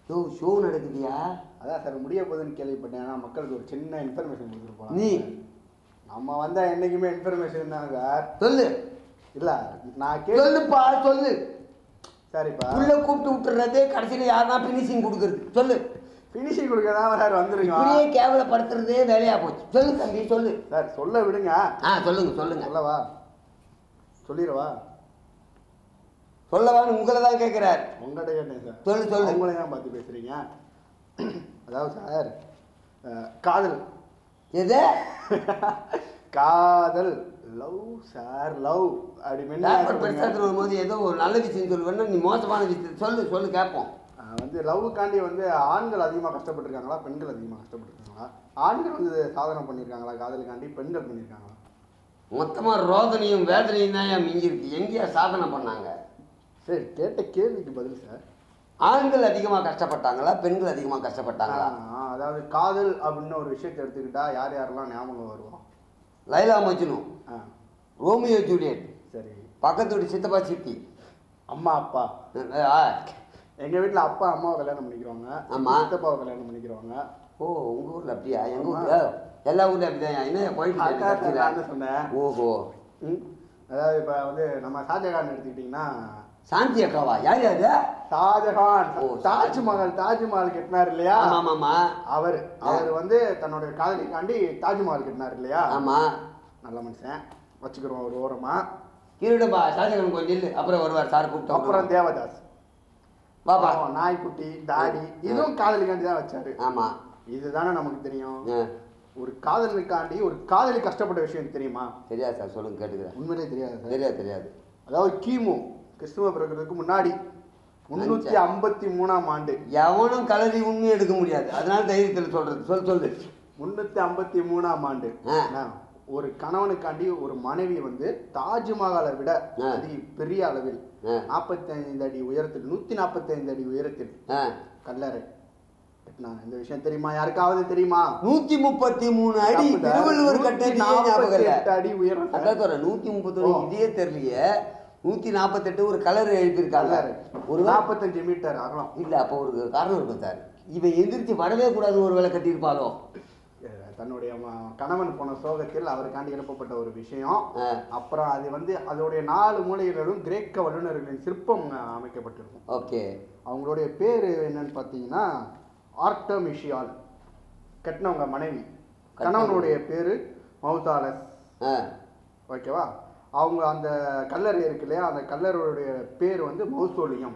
யோ show நடக்குதியா அதான் sir முடிய போகுதுன்னு கேள்விப்பட்டேன் ஆனா மக்களுக்கு ஒரு சின்ன இன்ஃபர்மேஷன் கொடுத்துருப்போம் நீ நம்ம வந்தா என்னைக்குமே இன்ஃபர்மேஷன் தான் சார் சொல்லு இல்ல நான் கேள்வி சொல்லுப்பா சொல்லு சரிப்பா உள்ள கூப்பிட்டு விட்டுறதே கடைசியில யாருன்னா பினிஷிங் கொடுக்கறது சொல்லு ஃபினிஷிங் கொடுக்க தான் சார் வந்துருக்கோம் இப்படியே கேவலப்படுத்துறதே வேலையா போச்சு சொல்லு தம்பி சொல்லு சார் சொல்ல விடுங்க ஆ சொல்லுங்க சொல்லுங்க சொல்லவா சொல்லிடவா சொல்லவான்னு உங்களை தான் கேட்கிறார் உங்கள்கிட்ட கேட்டேன் சார் சொல்லு, சொல்லு. உங்களை தான் பார்த்து பேசுறீங்க அதாவது சார் அஹ், காதல் எது காதல் லவ் சார் லவ் அப்படி பேப்பர் பெருசாக மென்னு வரும்போது ஏதோ ஒரு நல்ல விஷயம் சொல்லுவேன்னா நீ மோசமான விஷயம் சொல்லு சொல்லு கேட்போம் வந்து லவ்வுக்காண்டி வந்து ஆண்கள் அதிகமாக கஷ்டப்பட்டிருக்காங்களா பெண்கள் அதிகமாக கஷ்டப்பட்டிருக்காங்களா ஆண்கள் வந்து சாதனை பண்ணியிருக்காங்களா காதலுக்காண்டி பெண்கள் பண்ணியிருக்காங்களா மொத்தமா ரோதனையும் வேதனையும் தான் ஏன் மிஞ்சிருக்கு எங்கேயா சாதனை பண்ணாங்க சரி கேட்ட கேள்விக்கு பதில் சார் ஆண்கள் அதிகமா கஷ்டப்பட்டாங்களா பெண்கள் அதிகமா கஷ்டப்பட்டாங்களா ஆ, அதாவது காதல் அப்படின்னு ஒரு விஷயத்தை எடுத்துக்கிட்டா யார் யாரெல்லாம் ஞாபகம் வருவோம் லைலா மஜ்னு ஆ ரோமியோ ஜூலியட் சரி பக்கத்து வீட்டு சித்தப்பா சித்தி அம்மா அப்பா ஆ, எங்க வீட்ல அப்பா அம்மாவை கல்யாணம் பண்ணிக்கிறவங்க ஆமா. சித்தப்பாவை கல்யாணம் பண்ணிக்கிறவங்க ஓ உங்க ஊர்ல அப்படியா எங்க ஊர்ல எல்லா ஊர்ல அப்படிதான் என்ன போயிட்டு அதான் சார் கட்சியில நான் சொன்னேன் ஓஹோ ம். அதாவது இப்ப வந்து நம்ம ஷாஜகான் எடுத்துக்கிட்டீங்கன்னா சாந்தி அக்காவா யார் யாரு ஷாஜகான் ஓ, தாஜ்மஹால் தாஜ்மஹால் கட்டினார் இல்லையா ஆமா ஆமாமா அவர் அவர் வந்து தன்னுடைய காதலிக்காண்டி தாஜ்மஹால் கட்டினார் இல்லையா ஆமா நல்ல மனுஷன் வச்சுக்கிறோம் ஒரு ஓரமா இருடப்பா ஷாஜகான் கொஞ்சம் நில்லு அப்புறம் வருவார் சார் கூப்பிட்டு அப்புறம் தேவதாஸ் பாப்பா பாவம், நாய்க்குட்டி தாடி இதுவும் காதலிக்காண்டி தான் வச்சாரு ஆமா இதுதானே நமக்கு தெரியும் ஆ, ஒரு காதலுக்காண்டி ஒரு காதலி கஷ்டப்பட்ட விஷயம் தெரியுமா தெரியாது சார் சொல்லுங்க கேட்டுக்கிறேன் உண்மையிலே தெரியாது சார் தெரியாது தெரியாது அதாவது கிமு கிறிஸ்துவ பிறக்கிறதுக்கு முன்னாடி முன்னூத்தி ஐம்பத்தி மூணாம் ஆண்டு எவனும் கலரி உண்மையை எடுக்க முடியாது அதனால தைரியத்தில் சொல்றது சொல் சொல்லு முன்னூத்தி ஐம்பத்தி மூணாம் ஆண்டு ஆ. என்ன? ஒரு கணவனுக்காண்டி ஒரு மனைவி வந்து தாஜ்மஹாலை விட ஆ. அதி பெரிய அளவில் ஆ. நாற்பத்தி ஐந்து அடி உயரத்தில் நூத்தி நாற்பத்தி ஐந்து அடி உயரத்தில் ஆ. கல்லறை கட்டினாங்க இந்த விஷயம் தெரியுமா யாருக்காவது தெரியுமா நூத்தி முப்பத்தி மூணு அடி தப்பு சார். திருவள்ளுவர் கட்டதே ஞாபகம் 148 இல்ல அடி உயரம் சார். அதான் சொல்றேன் நூத்தி முப்பத்தி ஓ. இதே தெரியலையே நூத்தி நாற்பத்தெட்டு ஒரு கலர் எழுப்பியிருக்காங்க கல்லறை ஒரு நாற்பத்தஞ்சு மீட்டர் அகலம் இல்ல அப்போ ஒரு காரணம் இருக்கும் சார் இவன் எந்திரிச்சு வரவே கூடாது ஒரு வேலை கட்டியிருப்பாளோ அஹ் தன்னுடைய ம- கணவன் போன சோகத்தில் அவருக்காண்டி எழுப்பப்பட்ட ஒரு விஷயம் ஆ. அப்புறம் அது வந்து அதோடைய நாலு மூலைகளிலும் கிரேக்க வல்லுநர்களின் சிற்பம் அஹ், அமைக்கப்பட்டிருக்கும் ஓகே அவங்களுடைய பேர் என்னன்னு பார்த்தீங்கன்னா ஆர்டமிஷியால் கட்டினவங்க மனைவி கணவனுடைய பேரு மௌசாலஸ் ஆ ஓகேவா அவங்க அந்த கல்லறை இருக்கு இல்லையா அந்த கல்லறையுடைய பேர் வந்து மௌசோலியம்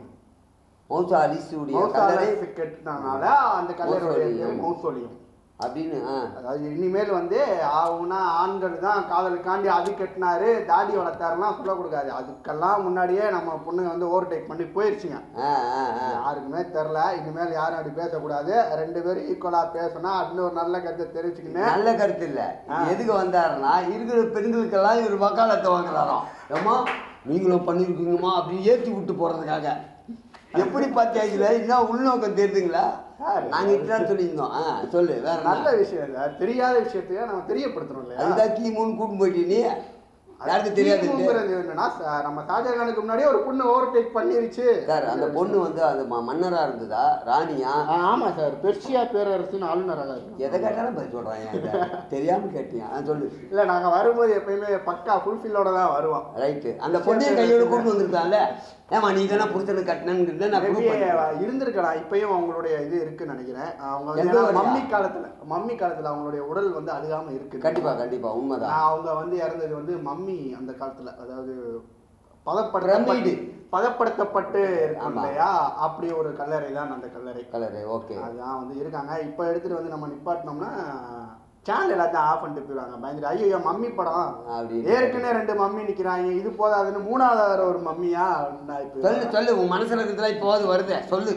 மௌசா அலிசுடைய கல்லறை மௌசாலஸ் கட்டினனால அந்த கல்லறையுடைய பேர் மௌசோலியம். மௌசோலியம் அப்படின்னு ஆ அதாவது இனிமேல் வந்து ஆகுனா ஆண்கள் தான் காதலுக்காண்டி அது கட்டினாரு தாடி வளர்த்தாருலாம் சொல்லக்கூடாது அதுக்கெல்லாம் முன்னாடியே நம்ம பொண்ணு வந்து ஓவர்டேக் பண்ணி போயிருச்சுங்க ஆ ஆ ஆ யாருக்குமே தெரில இனிமேல் யாரும் அப்படி பேசக்கூடாது ரெண்டு பேரும் ஈக்குவலா பேசினா அப்படின்னு ஒரு நல்ல கருத்தை தெரிவிச்சுக்கின்னு நல்ல கருத்து இல்ல ஆ. இது எதுக்கு வந்தாருன்னா இருக்கிற பெண்களுக்கெல்லாம் இவர் வக்காலத்தை வாங்குறாராம் ஏம்மா நீங்களும் பண்ணிருக்கீங்கம்மா அப்படின்னு ஏற்றி விட்டு போறதுக்காக எப்படி பார்த்தியா இதுல என்ன உள்நோக்கம் தெரியுதுங்களா சார், நாங்க இப்படிதான் சொல்லியிருந்தோம் ஆ சொல்லு வேற நல்ல என்ன? விஷயம் சார் தெரியாத விஷயத்தையே நம்ம தெரியப்படுத்தணும் இல்லையா அதுதான் கீமூன்னு கூட்டு போயிட்டீ நீ யாருக்கு தெரியாது கிமுங்கிறது என்னன்னா ச- நம்ம ஷாஜகானுக்கு முன்னாடியே ஒரு பொண்ணு ஓவர்டேக் பண்ணிருச்சு சார் அந்த பொண்ணு வந்து அது ம- மன்னரா இருந்ததா ராணியா ஆ, ஆமா சார் பெர்ஷியா பேரரசின் ஆளுநராக இருக்கு எதை கேட்டாலும் பதில் சொல்றாங்க தெரியாம கேட்டியா ஆ, சொல்லு இல்ல நாங்க வரும்போது எப்பயுமே பக்கா ஃபுல்ஃபில்லோட தான் வருவோம் ரைட்டு அந்த பொண்ணையும் கையோட கூட்டு வந்திருக்கலாம்ல ஏமா நீ தானே புருஷனுக்கு கட்டினு நான் Maybe proof பண்ணேன். இருந்திருக்கலாம் இப்பயும் அவங்களுடைய இது இருக்குன்னு நினைக்கிறேன் அவங்க வந்து எந்த ஏன்னா வழியா? மம்மி காலத்துல மம்மி காலத்துல அவங்களுடைய உடல் வந்து அழுகாம இருக்கு கண்டிப்பா கண்டிப்பா உண்மைதான் நான் அவங்க வந்து இறந்தது வந்து மம்மி அந்த காலத்துல அதாவது பதப்படுத்தப்பட்டு பிரமிடு. பதப்படுத்தப்பட்டு இருக்கும் ஆமா. இல்லையா அப்படி ஒரு கல்லறை தான் அந்த கல்லறை கலரு ஓகே அதுதான் வந்து இருக்காங்க இப்போ எடுத்துட்டு வந்து நம்ம நிப்பாட்டினோம்னா சேனல் எல்லாத்தையும் ஆஃப் பண்ணிட்டு போயிடுவாங்க பயந்துட்டு ஐயோ மம்மி படம் அப்படின்னு. ஏற்கனவே ரெண்டு மம்மி நிக்கிறாங்க இது போதாதுன்னு மூணாவது வேற ஒரு மம்மியா நான் இப்போ சொல்லு சொல்லு உன் மனசுல இருக்கிறதுலாம் இப்போவாது வருதே சொல்லு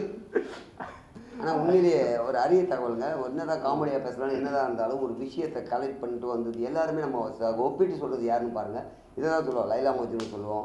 ஆனா உண்மையிலேயே ஒரு அரிய தகவலுங்க என்னதான் காமெடியா பேசலாம் என்னதான் இருந்தாலும் ஒரு விஷயத்தை கலெக்ட் பண்ணிட்டு வந்தது எல்லாருமே நம்ம ச- ஒப்பிட்டு சொல்றது யாருன்னு பாருங்க இதை தான் சொல்லுவோம் லைலா மஜ்னு சொல்லுவோம்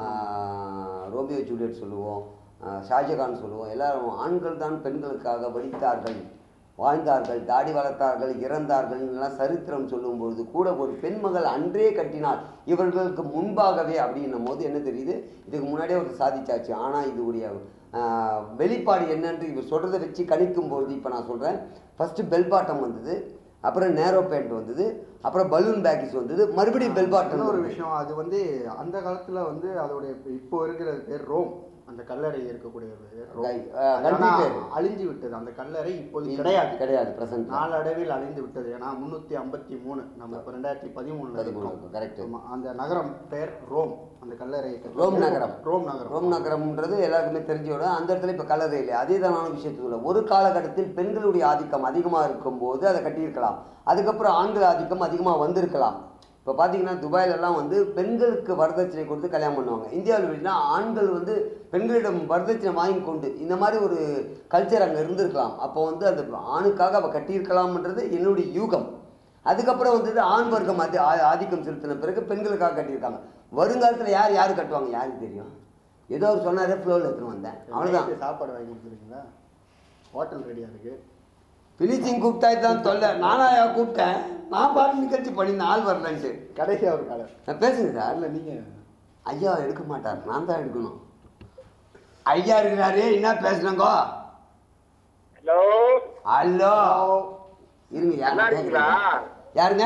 ஆஹ் ரோமியோ ஜூலியட் சொல்லுவோம் ஆஹ் ஷாஜகான் சொல்லுவோம் எல்லாரும் ஆண்கள் தான் பெண்களுக்காக வடித்தார்கள் வாழ்ந்தார்கள் தாடி வளர்த்தார்கள் இறந்தார்கள் எல்லாம் சரித்திரம் சொல்லும்பொழுது கூட ஒரு பெண்மகள் அன்றே கட்டினாள் இவர்களுக்கு முன்பாகவே அப்படின்னும் போது என்ன தெரியுது இதுக்கு முன்னாடியே ஒரு சாதிச்சாச்சு ஆனால் இதுடைய ஆஹ், வெளிப்பாடு என்னன்னு இவர் சொல்கிறத வச்சு கணிக்கும் பொழுது இப்போ நான் சொல்கிறேன் ஃபஸ்ட்டு பெல் பாட்டம் வந்தது அப்புறம் நேரோ பேண்ட் வந்தது அப்புறம் பலூன் பேக்கேஜ் வந்தது மறுபடியும் பெல் பாட்டம் இன்னொரு வந்தது. விஷயம் அது வந்து அந்த காலத்துல வந்து அதோடைய இப்ப- இப்போ இருக்கிற பேர் ரோம் அந்த கல்லறை இருக்கக்கூடிய பேர் ரோம். Right. அஹ், அது கல்வி ஆனா பேர். அழிஞ்சு விட்டது அந்த கல்லறை இப்போது கிடையாது கிடையாது பிரசன்ட் நாளடைவில் அழிந்து விட்டது ஏன்னா முன்னூத்தி ஐம்பத்தி மூணு நம்ம இப்போ ரெண்டாயிரத்தி பதிமூணுல பதிமூணு இருக்கோம் கரெக்ட் ஆமா, அந்த நகரம் பேர் ரோம் அந்த கல்லறை ரோம் நகரம். ரோம் நகரம் ரோம் நகரம்ன்றது எல்லாருக்குமே தெரிஞ்சோட அந்த இடத்துல இப்போ கலரே இல்லை அதே தானான விஷயத்துல ஒரு காலகட்டத்தில் பெண்களுடைய ஆதிக்கம் அதிகமாக இருக்கும்போது அதை கட்டியிருக்கலாம் அதுக்கப்புறம் ஆண்கள் ஆதிக்கம் அதிகமாக வந்திருக்கலாம் இப்போ பார்த்தீங்கன்னா துபாயிலெல்லாம் வந்து பெண்களுக்கு வரதட்சணை கொடுத்து கல்யாணம் பண்ணுவாங்க இந்தியாவில் எப்படின்னா ஆண்கள் வந்து பெண்களிடம் வரதட்சணை வாங்கி கொண்டு இந்த மாதிரி ஒரு கல்ச்சர் அங்கே இருந்திருக்கலாம் அப்போ வந்து அந்த ஆணுக்காக அவள் கட்டியிருக்கலாம்ன்றது என்னுடைய யூகம் அதுக்கப்புறம் வந்தது ஆண் வர்க்கம் அது ஆ- ஆதிக்கம் செலுத்தின பிறகு பெண்களுக்காக கட்டியிருக்காங்க வருங்காலத்தில் யார் யார் கட்டுவாங்க யாருக்கு தெரியும் ஏதோ அவர் சொன்னாரே ஃப்ளோவில் எடுத்துன்னு வந்தேன் அவ்வளோதான் நைட்டு சாப்பாடு வாங்கி கொடுத்துருக்கீங்களா ஹோட்டல் ரெடியா இருக்கு பிலிச்சிங் கூப்பிட்டா தான் தொல்லை நானாயா கூப்பிட்டேன் நான் பாட்டு நிகழ்ச்சி பண்ணியிருந்தேன் ஆள் வரலன்ட்டு கடைசியா ஒரு கலர் நான் பேசுங்க சார் இல்ல நீங்க ஐயா எடுக்க மாட்டார் நான் தான் எடுக்கணும் ஐயா இருக்கிறாரு என்ன பேசுனங்கோ ஹலோ ஹலோ இருங்க நல்லா யாருங்க இருக்கீங்களா? கேக்குறீங்க? யாருங்க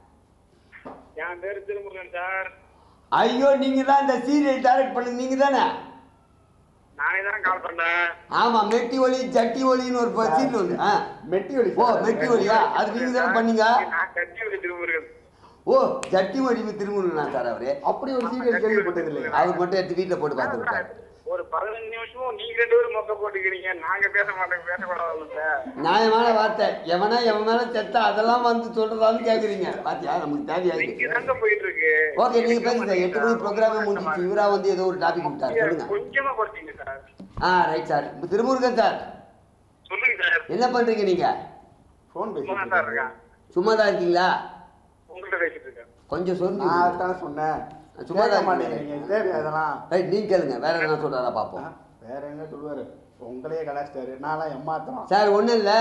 என் பேரு திருமுருகன் சார் ஐயோ நீங்க தான் இந்த சீரியல் டைரக்ட் பண்ணது நீங்க தானே நானே தான் கால் பண்ணேன் ஆமா மெட்டி ஒலி ஜட்டி ஒலின்னு ஒரு சீரியல் வந்து ஆ மெட்டி ஒலி ஓ மெட்டி ஒலியா அது நீங்க தானே பண்ணீங்க நான் கட்சி திருமுருகன் ஓ ஜட்டி ஒலி திருமணம் சார் அவரு அப்படி ஒரு சீரியல் கேள்விப்பட்டது இல்லையா அவர் மட்டும் எடுத்து வீட்டில் போட்டு பார்த்து விட்டார் ஒரு பதினஞ்சு நிமிஷமும் நீங்க ரெண்டு பேரும் மொக்க போட்டுக்கிறீங்க நாங்க பேச மாட்டோம் பேசக்கூடாது சார் நியாயமான வார்த்தை எவனா எவன் மேல செத்தா அதெல்லாம் வந்து சொல்றதான்னு கேக்குறீங்க பாத்தியா நமக்கு தேவையா இங்க இருக்கு தாங்க போயிட்டு இருக்கு ஓகே நீங்க பேசுங்க எட்டு மணி ப்ரோக்ராமே முடிஞ்சிச்சு இவரா வந்து ஏதோ ஒரு டாபிக் விட்டார் சொல்லுங்க கொஞ்சமா குறைச்சிங்க சார் ஆ ரைட் சார் திருமுருகன் சார் சொல்லுங்க சார் என்ன பண்றீங்க நீங்க ஃபோன் சும்மா பேசிட்டு சார் இருக்கேன். இருக்கேன் சும்மா தான் இருக்கீங்களா உங்கள்கிட்ட பேசிட்டு இருக்கேன் கொஞ்சம் சொல்லி நான் அதுதானே சொன்னேன் சும்மா கேட்க தான் மாட்டேங்கிறீங்க தேவையா அதெல்லாம் ரைட் நீங்க கேளுங்க வேற என்ன சொல்றாரா பாப்போம் ஆ, வேற என்ன சொல்லுவாரு உங்களையே கலாச்சிட்டாரு நான்லாம் ஏமாத்துறோம் சார் ஒண்ணும் இல்ல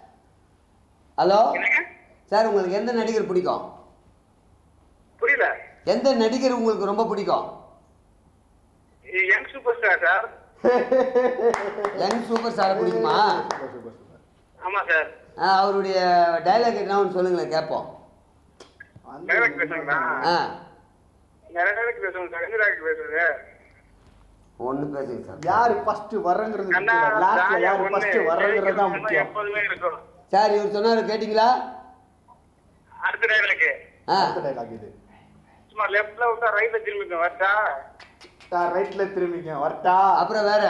ஹலோ என்னங்க சார் உங்களுக்கு எந்த நடிகர் பிடிக்கும் புரியல எந்த நடிகர் உங்களுக்கு ரொம்ப பிடிக்கும் young super star sir young super star பிடிக்குமா சூப்பர் சூப்பர் சூப்பர் ஆமா சார் ஆ, அவருடைய டைலாக் என்ன ஒன்று சொல்லுங்களேன் கேட்போம் அந்த டைரக்ட் பேசுங்களா ஆ நிறைய பேருக்கு பேசுவோம் சார் எந்த டைரக்ட் பேசுறது ஒன்று பேசுங்க சார் யாரு ஃபர்ஸ்ட் வர்றங்கிறது கண்ணா, லாஸ்ட்ல ஜாலியா யாரு ஒண்ணு. ஃபர்ஸ்ட் வர்றங்கிறது தான் ஜெயிக்கணும்னா முக்கியம் எப்போதுமே இருக்கும் சார் இவர் சொன்னாரு கேட்டிங்களா அடுத்த டைலாக்கு ஆ அடுத்த டைலாக் இது சும்மா லெஃப்ட்ல விட்டா ரைட்ல திரும்பிக்கும் வரட்டா சார் ரைட்ல திரும்பிங்க வரட்டா அப்புறம் வேற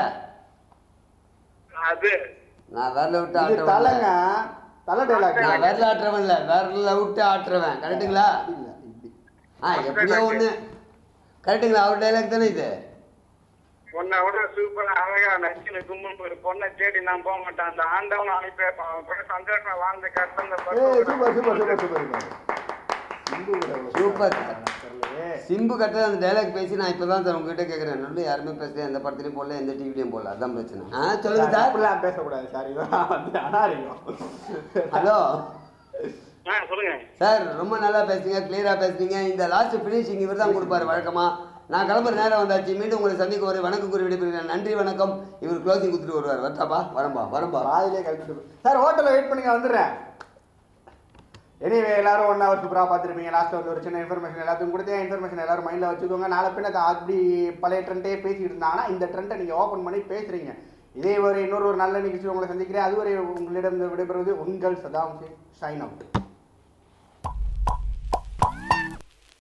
அது நான் விரல விட்டு இது ஆட்டுறவன் தலைங்க இல்ல. தலை டைலாக் நான் விரல ஆட்டுறவன் இல்ல விரல விட்டு ஆட்டுறவன் கரெக்டுங்களா இல்ல இப்படி ஆ எப்படியோ ஒண்ணு கரெக்டுங்களா அவர் டைலாக் தானே இது உன்னை விட சூப்பரா அழகா நச்சுன்னு கும்பல் ஒரு பொண்ணை தேடி நான் போக மாட்டேன் அந்த ஆண்டவன் அனுப்பி அவன் கூட சந்தோஷமா வாழ்ந்த கஷ்டம் ஏய் super super super super super Simbu கூட எவ்வளவு Super. சூப்பரா தெரியலையே. சிம்பு கட்ட அந்த டைலாக் பேசி நான் இப்பதான் சார் உங்ககிட்ட கேட்கறேன் நல்ல யாருமே பேசல எந்த படத்துலயும் போடல எந்த டிவிலையும் போடல அதான் பிரச்சனை ஆ சொல்லுங்க சார், சார் அப்படிலாம் பேசக்கூடாது சார் இதெல்லாம் வந்து அனாரியம் ஹலோ ஆ சொல்லுங்க சார் ரொம்ப நல்லா பேசுறீங்க கிளியரா பேசுறீங்க இந்த லாஸ்ட் ஃபினிஷிங் இவர் தான் கொடுப்பாரு வழக்கமா நான் கிளம்புற நேரம் வந்தாச்சு மீண்டும் உங்களை சந்திக்க ஒரு வணக்கம் கூறி விடைபெறுகிறேன் நன்றி வணக்கம் இவர் க்ளோசிங் கொடுத்துட்டு வருவார் வரட்டாப்பா வரம்பா வரம்பா வாயிலே கழிச்சுட்டு போ- சார் ஹோட்டல்ல வெயிட் பண்ணுங்க வந்துடுறேன் எனிவே எல்லாரும் ஒன் ஹவர் சூப்பராக பார்த்துருப்பீங்க லாஸ்ட்டில் வந்து ஒரு சின்ன இன்ஃபர்மேஷன் எல்லாத்துக்கும் கொடுத்தேன் இன்ஃபர்மேஷன் எல்லாரும் மைண்டில் வச்சுக்கோங்க நாளை பின்ன அதை அப்படி பழைய ட்ரெண்டே பேசிட்டு இருந்தாங்கன்னா இந்த ட்ரெண்டை நீங்கள் ஓப்பன் பண்ணி பேசுறீங்க இதே ஒரு இன்னொரு ஒரு நல்ல நிகழ்ச்சி உங்களை சந்திக்கிறேன் அதுவரை உங்களிடம் விடைபெறுவது உங்கள் சதாம் ஷைன் அவுட்